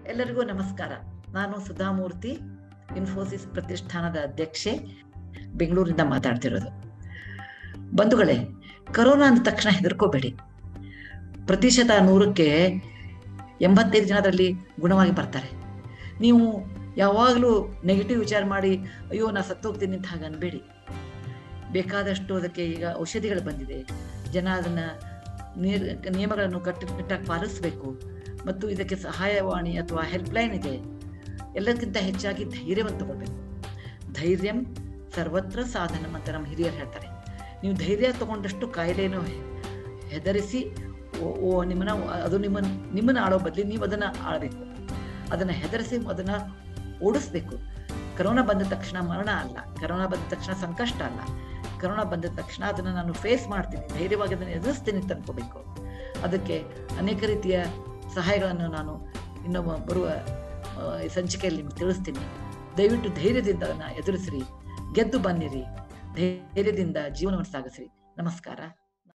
ಎಲ್ಲರಿಗೂ ನಮಸ್ಕಾರ ನಾನು ಸುಧಾಮೂರ್ತಿ ಇನ್ಫೋಸಿಸ್ ಪ್ರತಿಷ್ಠಾನದ ಅಧ್ಯಕ್ಷೆ ಬೆಂಗಳೂರಿಂದ ಮಾತಾಡ್ತಿರೋದು ಬಂಧುಗಳೇ ಕರೋನಾ ಅಂದ ತಕ್ಷಣ ಹೆದರ್ಕೋಬೇಡಿ ಪ್ರತಿಶತ ನೂರಕ್ಕೆ ಎಂಬತ್ತೈದು ಜನರಲ್ಲಿ ಗುಣವಾಗಿ ಬರ್ತಾರೆ ನೀವು ಯಾವಾಗಲೂ ನೆಗೆಟಿವ್ ವಿಚಾರ ಮಾಡಿ ಅಯ್ಯೋ ನಾ ಸತ್ತೋಗ್ತೀನಿ ಅಂತ ಹಾಗೆ ಅನ್ಬೇಡಿ ಬೇಕಾದಷ್ಟು ಅದಕ್ಕೆ ಈಗ ಔಷಧಿಗಳು ಬಂದಿದೆ ಜನ ಅದನ್ನ ನೀರ್ ನಿಯಮಗಳನ್ನು ಕಟ್ಟುನಿಟ್ಟಾಗಿ ಪಾಲಿಸಬೇಕು ಮತ್ತು ಇದಕ್ಕೆ ಸಹಾಯವಾಣಿ ಅಥವಾ ಹೆಲ್ಪ್ಲೈನ್ ಇದೆ ಎಲ್ಲಕ್ಕಿಂತ ಹೆಚ್ಚಾಗಿ ಧೈರ್ಯವನ್ನು ತಗೊಳ್ಬೇಕು ಧೈರ್ಯಂ ಸರ್ವತ್ರ ಸಾಧನಂ ಅಂತ ನಮ್ಮ ಹಿರಿಯರು ಹೇಳ್ತಾರೆ ನೀವು ಧೈರ್ಯ ತಗೊಂಡಷ್ಟು ಕಾಯಿಲೆನೂ ಹೆದರಿಸಿ ಓ ಓ ನಿಮ್ಮನ್ನ ಅದು ನಿಮ್ಮನ್ನ ನಿಮ್ಮನ್ನ ಆಳೋ ಬದಲಿ ನೀವು ಅದನ್ನ ಆಳಬೇಕು ಅದನ್ನ ಹೆದರಿಸಿ ಅದನ್ನ ಓಡಿಸ್ಬೇಕು ಕರೋನಾ ಬಂದ ತಕ್ಷಣ ಮರಣ ಅಲ್ಲ ಕರೋನಾ ಬಂದ ತಕ್ಷಣ ಸಂಕಷ್ಟ ಅಲ್ಲ ಕರೋನಾ ಬಂದ ತಕ್ಷಣ ಅದನ್ನ ನಾನು ಫೇಸ್ ಮಾಡ್ತೀನಿ ಧೈರ್ಯವಾಗಿ ಅದನ್ನು ಎದುರಿಸ್ತೀನಿ ಅಂತ ಅನ್ಕೋಬೇಕು ಅದಕ್ಕೆ ಅನೇಕ ರೀತಿಯ ಸಹಾಯಗಳನ್ನು ನಾನು ಇನ್ನೊಬ್ಬ ಬರುವ ಆ, ಸಂಚಿಕೆಯಲ್ಲಿ ನಿಮ್ಗೆ ತಿಳಿಸ್ತೀನಿ ದಯವಿಟ್ಟು ಧೈರ್ಯದಿಂದ ಅದನ್ನ ಎದುರಿಸಿರಿ ಗೆದ್ದು ಬನ್ನಿರಿ ಧೈರ್ಯದಿಂದ ಜೀವನವನ್ನು ಸಾಗಿಸಿರಿ ನಮಸ್ಕಾರ